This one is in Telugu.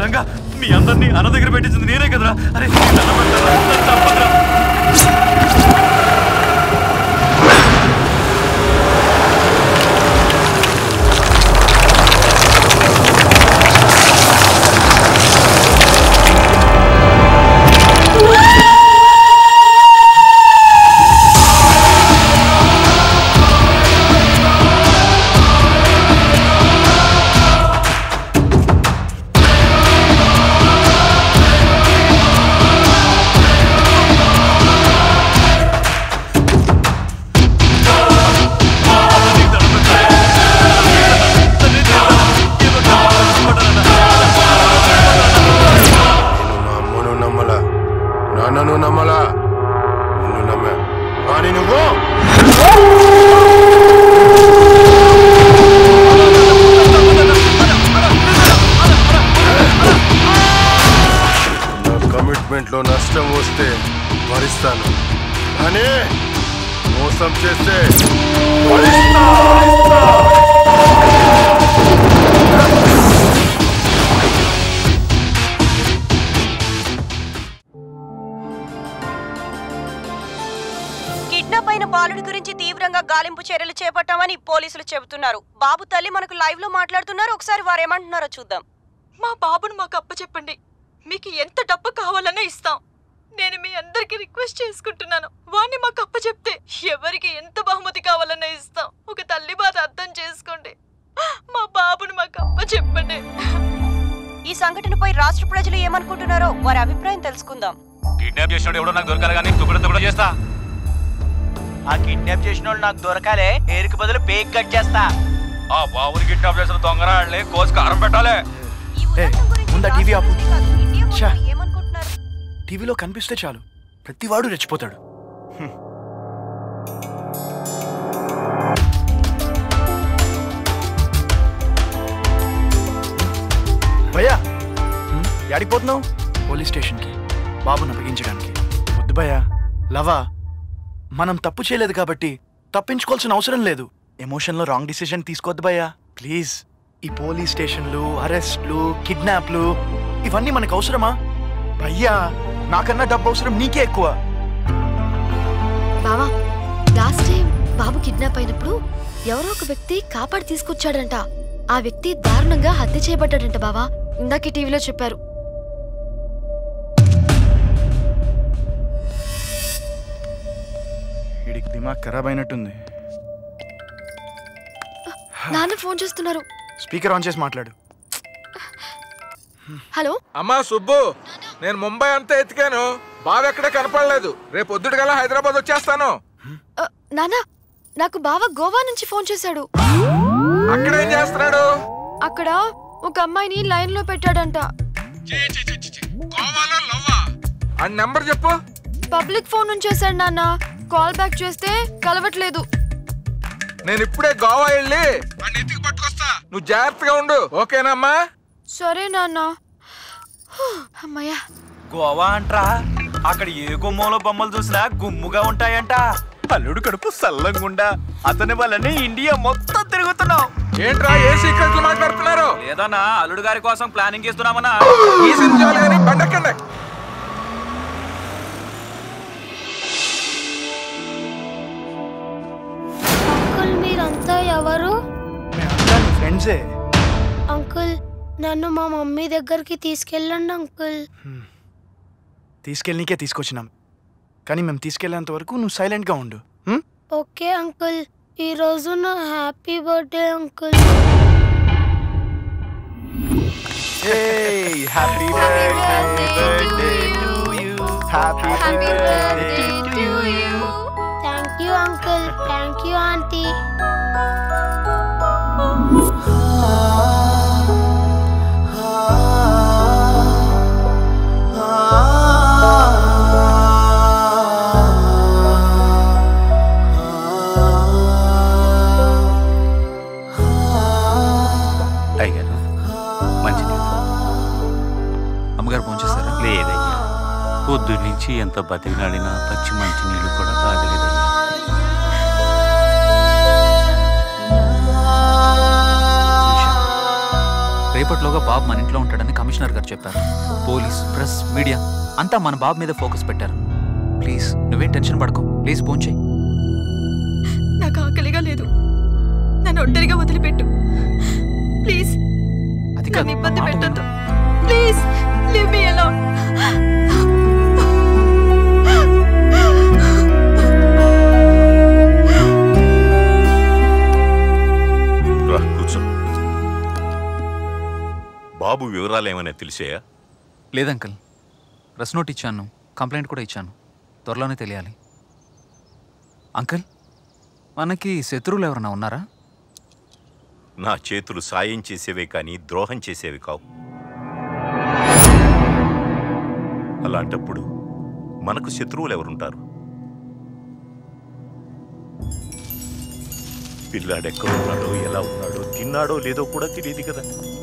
రంగా మీ అందరినీ అన్న దగ్గర పెట్టించింది నేనే కదరా అరే నీ దండం పెడతారా? నన్ను చంపొద్దురా. నేను మా అమ్మను నమ్మలా నాన్నను నమ్మలా నిన్ను నమ్మా కానీ నువ్వు నా కమిట్మెంట్లో నష్టం వస్తే భరిస్తాను కానీ మోసం చేస్తే భరిస్తా, భరిస్తా. కిడ్నాప్ అయిన బాలుడి గురించి తీవ్రంగా గాలింపు చర్యలు చేపట్టామని పోలీసులు చెబుతున్నారు బాబు తల్లి మనకు లైవ్ లో మాట్లాడుతున్నారు ఒకసారి వారు ఏమంటున్నారో చూద్దాం మా బాబును మాకు అప్పచెప్పండి మీకు ఎంత డబ్బు కావాలన్నా ఇస్తాం నేను మీ అందరికి రిక్వెస్ట్ చేసుకుంటున్నాను వాణ్ణి మాకు అప్పచెప్తే ఎవరికి ఎంత బహుమతి కావాలన్నా ఇస్తాం ఒక తల్లి బాధ అర్థం చేసుకోండి మా బాబును మాకు అప్పచెప్పండి ఈ సంఘటనపై రాష్ట్ర ప్రజలు ఏమనుకుంటున్నారో వారి అభిప్రాయం తెలుసుకుందాం కిడ్నాప్ చేసినాడు ఎవడో నాకు దొరకాలి కానీ తుక్కడ తుక్కడ చేస్తా ఆ కిడ్నాప్ చేసిన వాళ్ళు నాకు దొరకాలే పేరుకి బదులు పేక్ కట్ చేస్తా ఆ బాబుని కిడ్నాప్ చేసిన దొంగరాళ్ళని కోసి కారం పెట్టాలి ఈ ఉదంతం గురించి ముందా రాష్ట్ర టీవీ ఆపు. ప్రజలే కాదు, ఇండియా మొత్తం ఛా. ఏమనుకుంటున్నారు టీవీలో కనిపిస్తే చాలు ప్రతివాడు రెచ్చిపోతాడు హ్మ్. భయ్యా హ్మ్? యాడికి పోతున్నావు పోలీస్ స్టేషన్కి బాబుని అప్పగించడానికి వద్దు భయ్యా లవా మనం తప్పు చేయలేదు కాబట్టి తప్పించుకోవాల్సిన అవసరం లేదు ఎమోషన్లో రాంగ్ డిసిషన్ తీసుకోవద్దు భయ్యా ప్లీజ్ ఈ పోలీస్ స్టేషన్లు అరెస్ట్లు కిడ్నాప్లు ఇవన్నీ మనకు అవసరమా భయ్యా నాకన్నా డబ్బు అవసరం నీకే ఎక్కువ బావా లాస్ట్ టైం బాబు కిడ్నాప్ అయినప్పుడు ఎవరో ఒక వ్యక్తి కాపాడి తీసుకొచ్చాడంట ఆ వ్యక్తి దారుణంగా హత్య చేయబడ్డాడంట బావా ఇందాక టీవీలో చెప్పారు వీడికి దిమాగ్ ఖరాబ్ అయినట్టుంది నాన్న ఫోన్ చేస్తున్నారు స్పీకర్ ఆన్ చేసి మాట్లాడు హలో అమ్మా సుబ్బు నేను ముంబై అంతా ఎతికాను బావ ఎక్కడ కనపడలేదు రేపు పొద్దుడు గల హైదరాబాద్ వచ్చేస్తాను ఆ, నాన్న నాకు బావ గోవా నుంచి ఫోన్ చేశాడు అక్కడ ఏం చేస్తున్నాడు అక్కడ ఒక అమ్మాయిని లైన్ లో పెట్టాడంట గోవాలో లవ్వా ఆ నెంబర్ చెప్పు పబ్లిక్ ఫోన్ నుంచి చేశాడు నాన్న కాల్ బ్యాక్ చేస్తే కలవట్లేదు నేను ఇప్పుడే గోవా వెళ్ళి వాడిని ఎతికి పట్టుకొస్తా నువ్వు జాగ్రత్తగా ఉండు ఓకేనమ్మా సరే నాన్న హూ, అమ్మయ్యా గోవా అంట్రా అక్కడ ఏ గుమ్మంలో బొమ్మలు చూసినా గుమ్ముగా ఉంటాయంట అల్లుడు కడుపు సల్లంగుండా అతని వల్లనే ఇండియా మొత్తం తిరుగుతున్నాం ఏంట్రా ఏ సీక్రెట్లు మాట్లాడుతున్నారు లేదన్నా అల్లుడు గారి కోసం ప్లానింగ్ చేస్తున్నామన్నా ఈ సినిమాలు కానీ బండెక్కండి అంకుల్ మీరంతా ఎవరు మేమంతా నీ ఫ్రెండ్సే అంకుల్ నన్ను మా మమ్మీ దగ్గరికి తీసుకెళ్ళండి అంకుల్ తీసుకెళ్ళనీకే తీసుకొచ్చినాం కానీ మేము తీసుకెళ్ళేంత వరకు నువ్వు సైలెంట్గా ఉండు హ్మ్? ఓకే అంకుల్ ఈ రోజు నా happy birthday uncle Hey, happy birthday to you. Happy birthday to you. Thank you uncle thank you aunty అయ్యారు మంచిది అమ్మగారు ఫోన్ చేస్తారా లేదయ్యా పొద్దు నుంచి ఎంత బతికినాడినా పచ్చి మంచి నీళ్ళు కూడా తాగలేదయ్యా రేపటిలోగా బాబు మన ఇంట్లో ఉంటాడని కమిషనర్ గారు చెప్పారు పోలీస్ ప్రెస్ మీడియా అంతా మన బాబు మీద ఫోకస్ పెట్టారు ప్లీజ్ నువ్వేం టెన్షన్ పడకు ప్లీజ్ ఫోన్ చేయి నాకు ఆకలిగా లేదు నన్ను ఒంటరిగా వదిలిపెట్టు ప్లీజ్ అది నన్ను ఇబ్బంది పెట్టద్దు ప్లీజ్ లివ్ మీ అలోన్ రా కూర్చో బాబు వివరాలు ఏమైనా తెలిసాయా లేదంకల్ ప్రెస్ నోట్ ఇచ్చాను కంప్లైంట్ కూడా ఇచ్చాను త్వరలోనే తెలియాలి అంకుల్ మనకి శత్రువులు ఎవరైనా ఉన్నారా నా చేతులు సాయం చేసేవే కానీ ద్రోహం చేసేవి కావు అలాంటప్పుడు మనకు శత్రువులు ఎవరుంటారు పిల్లాడెక్కడున్నాడో ఎలా ఉన్నాడో తిన్నాడో లేదో కూడా తెలియదు కదా